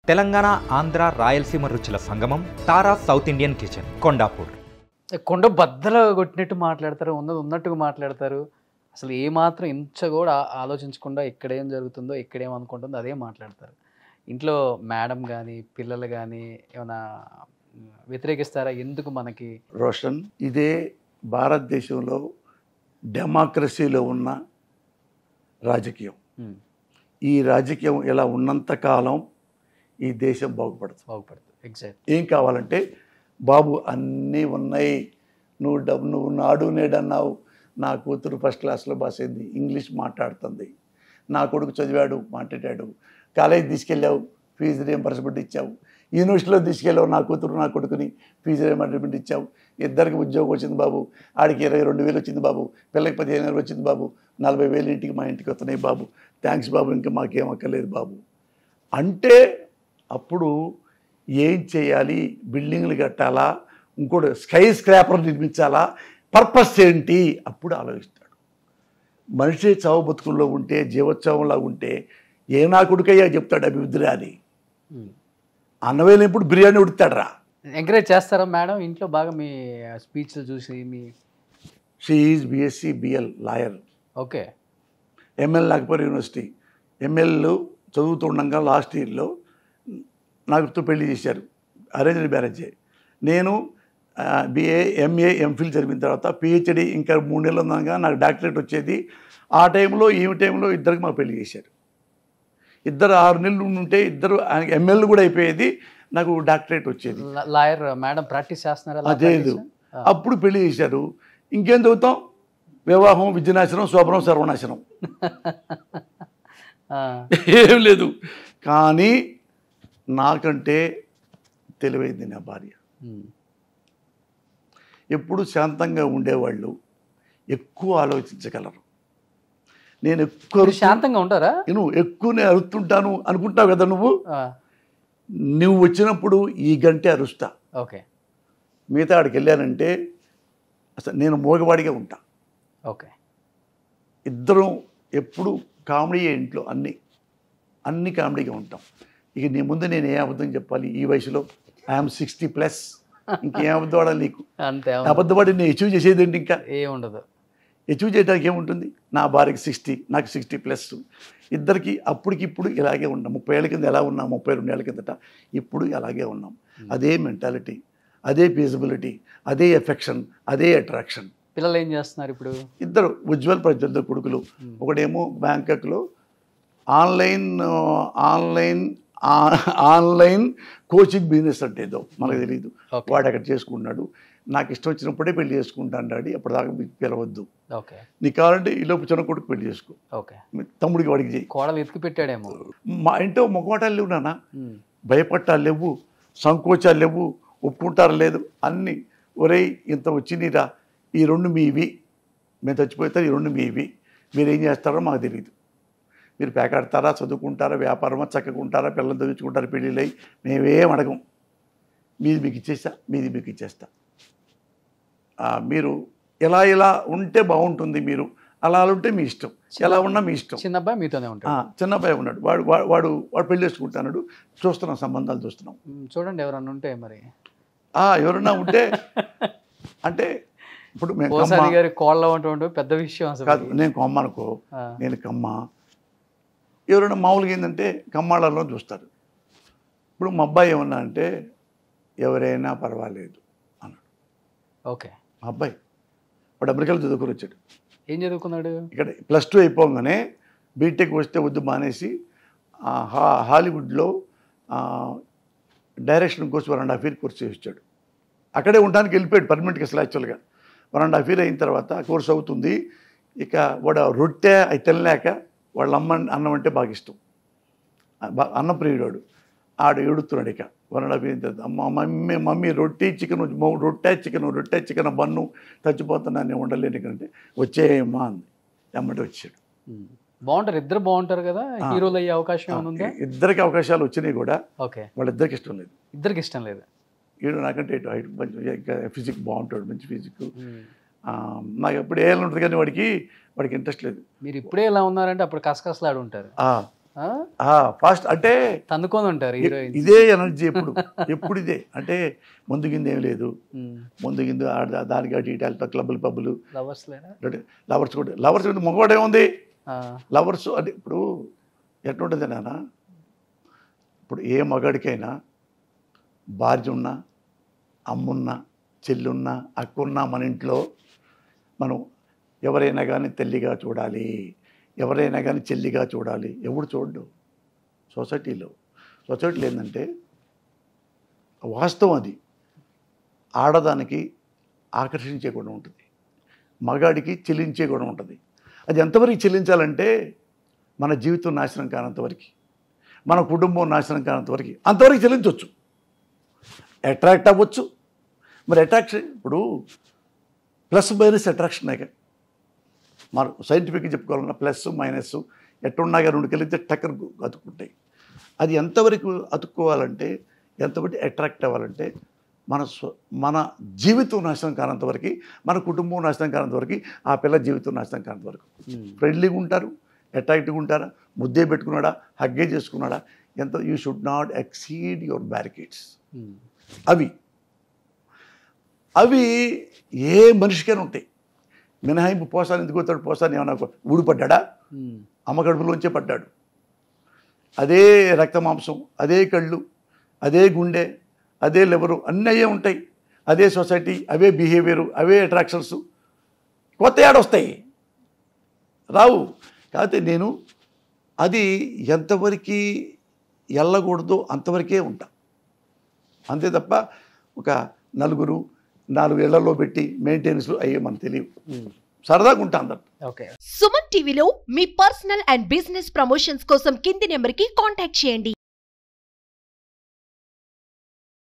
తెలంగాణ ఆంధ్ర రాయలసీమ రుచుల సంగమం Tara south Indian kitchen Kondapur కొండ బద్దలు కొట్టినట్టు మాట్లాడతారు ఉన్నది ఉన్నట్టుగా మాట్లాడతారు అసలు ఏ మాత్రం ఇంచ కూడా ఆ- ఆలోచించకుండా ఎక్కడేం జరుగుతుందో ఎక్కడేం అనుకుంటుందో అదే మాట్లాడతారు ఇంట్లో మేడం కానీ పిల్లలు కానీ ఏమైనా మ్, వ్యతిరేకిస్తారా ఎందుకు మనకి రోషన్ ఇదే భారతదేశంలో డెమోక్రసీలో ఉన్న రాజకీయం మ్, ఈ రాజకీయం ఇలా ఉన్నంత కాలం ఈ దేశం బాగుపడుతుంది బాగుపడుతుంది ఎగ్జాక్ట్ ఏం కావాలంటే బాబు అన్నీ ఉన్నాయి నువ్వు డబ్బు నువ్వు నాడు నేడన్నావు నా కూతురు ఫస్ట్ క్లాస్లో పాస్ అయింది ఇంగ్లీష్ మాట్లాడుతుంది నా కొడుకు చదివాడు మాట్లాడాడు కాలేజ్ తీసుకెళ్ళావు ఫీజు రియంబర్స్మెంట్ ఇచ్చావు యూనివర్సిటీలో తీసుకెళ్ళావు నా కూతురు నా కొడుకుని ఫీజు రియంబర్స్మెంట్ ఇచ్చావు ఇద్దరికి ఉద్యోగం వచ్చింది బాబు ఆడికి ఇరవై రెండు వేలు వచ్చింది బాబు పిల్లకి పదిహేను వేలు వచ్చింది బాబు నలభై వేలు ఇంటికి మా ఇంటికి వస్తున్నాయి బాబు థ్యాంక్స్ బాబు ఇంకా మాకేం అక్కర్లేదు బాబు అంటే అప్పుడు ఏం చేయాలి బిల్డింగ్లు కట్టాలా ఇంకోటి స్కై స్క్రాపర్ నిర్మించాలా పర్పస్ ఏంటి అప్పుడు ఆలోచిస్తాడు మనిషి చావు బతుకుల్లో ఉంటే జీవోత్సవంలా ఉంటే ఏ నా కొడుకయ్యా చెప్తాడు అభివృద్ధి అని అన్నవేలినప్పుడు బిర్యానీ ఉడుతాడరా ఎంకరేజ్ చేస్తారా మేడం ఇంట్లో బాగా మీ స్పీచ్లు చూసి మీ షీఈ్ BSc BL lawyer okay ML Nagpur university ML చదువుతుండగా లాస్ట్ ఇయర్లో నాకుతో పెళ్లి చేశారు అరేంజ్డ్ మ్యారేజే నేను బిఏ ఎంఏ ఎంఫిల్ చదివిన తర్వాత పిహెచ్డి ఇంకా మూడు నెలలు ఉన్నాగా నాకు డాక్టరేట్ వచ్చేది ఆ టైంలో ఈ టైంలో ఇద్దరికి మాకు పెళ్లి చేశారు ఇద్దరు ఆరు నెలలు ఉంటే ఇద్దరు ఎమ్మెల్యే కూడా అయిపోయేది నాకు డాక్టరేట్ వచ్చేది లాయర్ మేడం ప్రాక్టీస్ చేస్తున్నారా law అదేదు practice? అప్పుడు పెళ్లి చేశారు ఇంకేం చదువుతాం వివాహం విద్యనాశనం శోభనం సర్వనాశనం ఆ, ఏం లేదు కానీ నాకంటే తెలివైంది నా భార్య మ్, ఎప్పుడు శాంతంగా ఉండేవాళ్ళు ఎక్కువ ఆలోచించగలరు నేను ఎక్కువ మీరు శాంతంగా ఉంటారా నువ్వు ఎక్కువ నేను అరుస్తుంటాను అనుకుంటావు కదా నువ్వు ఆ, నువ్వు వచ్చినప్పుడు ఈ గంటే అరుస్తా ఓకే మిగతా ఆడికి వెళ్ళానంటే అసలు నేను మోగవాడిగా ఉంటా ఓకే ఇద్దరం ఎప్పుడు కామెడీయే ఇంట్లో అన్ని అన్ని కామెడీగా ఉంటాం ఇక నీ ముందు నేను ఏ అబద్ధం చెప్పాలి ఈ వయసులో ఐఎమ్ సిక్స్టీ ప్లస్ ఇంకేం అబద్ధం ఆడాలి నీకు అంతే అవును. అబద్ధపడి నేను అచీవ్ చేసేది ఏంటి ఇంకా ఏం ఉండదు అచీవ్ చేయడానికి ఏముంటుంది నా భార్యకి సిక్స్టీ నాకు సిక్స్టీ ప్లస్ ఇద్దరికి అప్పటికిప్పుడు ఇలాగే ఉన్నాం ముప్పై ఏళ్ళ కింద ఎలా ఉన్నాం ముప్పై రెండు ఏళ్ళ కిందట ఇప్పుడు అలాగే ఉన్నాం అదే మెంటాలిటీ అదే ఫీజిబిలిటీ అదే ఎఫెక్షన్ అదే అట్రాక్షన్ పిల్లలు ఏం చేస్తున్నారు ఇప్పుడు ఇద్దరు ఉజ్వల్ ప్రజ్వల్ కొడుకులు ఒకడేమో బ్యాంకాక్లో ఆన్లైన్ ఆన్లైన్ ఆ- ఆన్లైన్ కోచింగ్ బిజినెస్ అంటే ఏదో మనకు తెలియదు Okay. వాడు అక్కడ చేసుకున్నాడు నాకు ఇష్టం వచ్చినప్పుడే పెళ్లి చేసుకుంటాను డాడీ అప్పటిదాకా మీకు పిలవద్దు ఓకే నీకు కావాలంటే ఈ లోపు చిన్న కొడుకు పెళ్లి చేసుకో ఓకే మీ తమ్ముడికి వాడికి చేయి కోడలు ఎతికి పెట్టాడేమో మా ఇంట్లో మొగవాటాలు లేవు నాన్న మ్, భయపట్టాలు లేవు సంకోచాలు లేవు ఒప్పుకుంటారు లేదు అన్నీ ఒరేయ్ ఇంత వచ్చిందిరా ఈ రెండు మీవి మేము చచ్చిపోతారు ఈ రెండు మీవి మీరు ఏం చేస్తారో మాకు తెలియదు మీరు పేకాడతారా చదువుకుంటారా వ్యాపారమా చక్కకుంటారా పిల్లలు చదువుకుంటారా పెళ్ళిళ్ళు అయ్యి మేమేం అడగం మీది మీకు ఇచ్చేస్తా మీది మీకు ఇచ్చేస్తా ఆ, మీరు ఎలా ఇలా ఉంటే బాగుంటుంది మీరు అలా ఉంటే మీ ఇష్టం ఎలా ఉన్నా మీ ఇష్టం చిన్న అబ్బాయి మీతోనే ఆ, ఉంటాడు చిన్న అబ్బాయి ఉన్నాడు వాడు వా- వాడు వాడు పెళ్లి చేసుకుంటున్నాడు చూస్తున్నాం సంబంధాలు చూస్తున్నాం మ్, చూడండి ఎవరన్నా ఉంటే మరి ఆ, ఎవరన్నా ఉంటే అంటే ఇప్పుడు మేము కమ్మ ఓసారి గారి కోళ్ళ ఉంటే పెద్ద విషయం అసలు కాదు నేను కొమ్మ అనుకో ఆ, నేను కమ్మ ఎవరైనా మామూలుగా ఏంటంటే కమ్మాళ్ళలో చూస్తారు ఇప్పుడు మా అబ్బాయి ఏమన్నా అంటే ఎవరైనా పర్వాలేదు అన్నాడు ఓకే మా అబ్బాయి వాడు అమెరికాలో చదువుకొని వచ్చాడు ఏం చదువుకున్నాడు ఇక్కడ ప్లస్ టూ అయిపోగానే బీటెక్ వస్తే వద్దు మానేసి ఆ, హా హాలీవుడ్లో ఆ, direction course one and half year course చేసి వచ్చాడు అక్కడే ఉండడానికి వెళ్ళిపోయాడు పర్మనెంట్గా అసలు యాక్చువల్గా వన్ అండ్ హాఫ్ ఇయర్ అయిన తర్వాత కోర్స్ అవుతుంది ఇక వాడు ఆ రొట్టె అవి తినలేక వాళ్ళ అమ్మ అన్నం అంటే బాగా ఇష్టం ఆ, బా- అన్నప్రియుడు వాడు ఆడు ఏడుతున్నాడు ఇక వన్ అండ్ హాఫ్ ఇయర్ తర్వాత అమ్మ మమ్మీ మమ్మీ రొట్టి చికెన్ రొట్టె చికెన్ రొట్టె చికెన్ బన్ను చచ్చిపోతున్నా నేను ఉండలేను ఇకంటే వచ్చేయమ్మా అంది ఎమ్మటి వచ్చాడు మ్, బాగుంటారు ఇద్దరు బాగుంటారు కదా హీరోలు అయ్యే అవకాశం ఏమైనా ఉందా ఇద్దరికి అవకాశాలు వచ్చినాయి కూడా ఓకే వాళ్ళిద్దరికి ఇష్టం లేదు ఇద్దరికి ఇష్టం లేదు వీడు నాకంటే ఇటు హైట్ మంచి ఫిజిక్ బాగుంటాడు మంచి ఫిజిక్ మ్, నాకు ఎప్పుడు ఏ ఉంటుంది కానీ వాడికి వాడికి ఇంట్రెస్ట్ లేదు మీరు ఇప్పుడే ఇలా ఉన్నారంటే అప్పుడు కసకసలాడు ఉంటారు ఆ, ఫాస్ట్ అంటే తన్నుకొని ఉంటారు హీరోయిన్ ఇదే ఎనర్జీ ఎప్పుడు ఎప్పుడు ఇదే అంటే ముందు కింద ఏం లేదు ముందు కింద ఆడ దానికి అటు ఇటు వెళ్తా క్లబ్బులు పబ్బులు లవర్స్ లేనా లవర్స్ కూడా లవర్స్ కూడా మగవాడు ఏముంది ఆ, లవర్స్ అంటే ఇప్పుడు ఎట్లుంటుంది నాన్న ఇప్పుడు ఏ మగాడికైనా భార్య ఉన్నా అమ్మున్నా చెల్లున్నా అక్కున్నా మన ఇంట్లో మనం ఎవరైనా కానీ తల్లిగా చూడాలి ఎవరైనా కానీ చెల్లిగా చూడాలి ఎవడు చూడడు సొసైటీలో సొసైటీలో ఏంటంటే వాస్తవం అది ఆడదానికి ఆకర్షించే గుణం ఉంటుంది మగాడికి చెల్లించే గుణం ఉంటుంది అది ఎంతవరకు చెల్లించాలంటే మన జీవితం నాశనం కానంతవరకు మన కుటుంబం నాశనం కానంతవరకు అంతవరకు చెల్లించవచ్చు అట్రాక్ట్ అవ్వచ్చు మరి అట్రాక్షన్ ఇప్పుడు ప్లస్ మైనస్ అట్రాక్షన్ మన సైంటిఫిక్గా చెప్పుకోవాలన్నా ప్లస్ మైనస్ ఎట్టున్నా కానీ రెండు కలిగితే టక్కర్ అతుక్కుంటాయి అది ఎంతవరకు అతుక్కోవాలంటే ఎంతవరకు అట్రాక్ట్ అవ్వాలంటే మన స్వ మన జీవితం నాశనం కానంత వరకు మన కుటుంబం నాశనం కానంత వరకు ఆ పిల్ల జీవితం నాశనం కానంత వరకు ఉమ్, ఫ్రెండ్లీగా ఉంటారు అట్రాక్టివ్గా ఉంటారా ముద్దే పెట్టుకున్నాడా హగ్గే చేసుకున్నాడా ఎంత you should not exceed your barricades um, అవి అవి ఏ మనిషికైనా ఉంటాయి మినహాయింపు పోసాన్ని ఎందుకు పోతాడు పోసాన్ని ఏమన్నా ఊడిపడ్డా ఉమ్, అమ్మ కడుపులోంచే పడ్డాడు అదే రక్త మాంసం అదే కళ్ళు అదే గుండె అదే లివరు అన్నీ అయ్యే ఉంటాయి అదే సొసైటీ అవే బిహేవియరు అవే అట్రాక్షన్స్ కొత్త ఏడొస్తాయి రావు కాకపోతే నేను అది ఎంతవరకు వెళ్ళకూడదో అంతవరకే ఉంటా అంతే తప్ప ఒక నలుగురు నాలుగు ఇళ్లలో పెట్టి మెయింటెనెన్స్లు అయ్యే మనకు తెలియవు ఉమ్. సరదాగా ఉంటా అందరు ఓకే సుమన్ టీవీలో మీ పర్సనల్ అండ్ బిజినెస్ ప్రమోషన్స్ కోసం కింది నెంబర్కి కాంటాక్ట్ చేయండి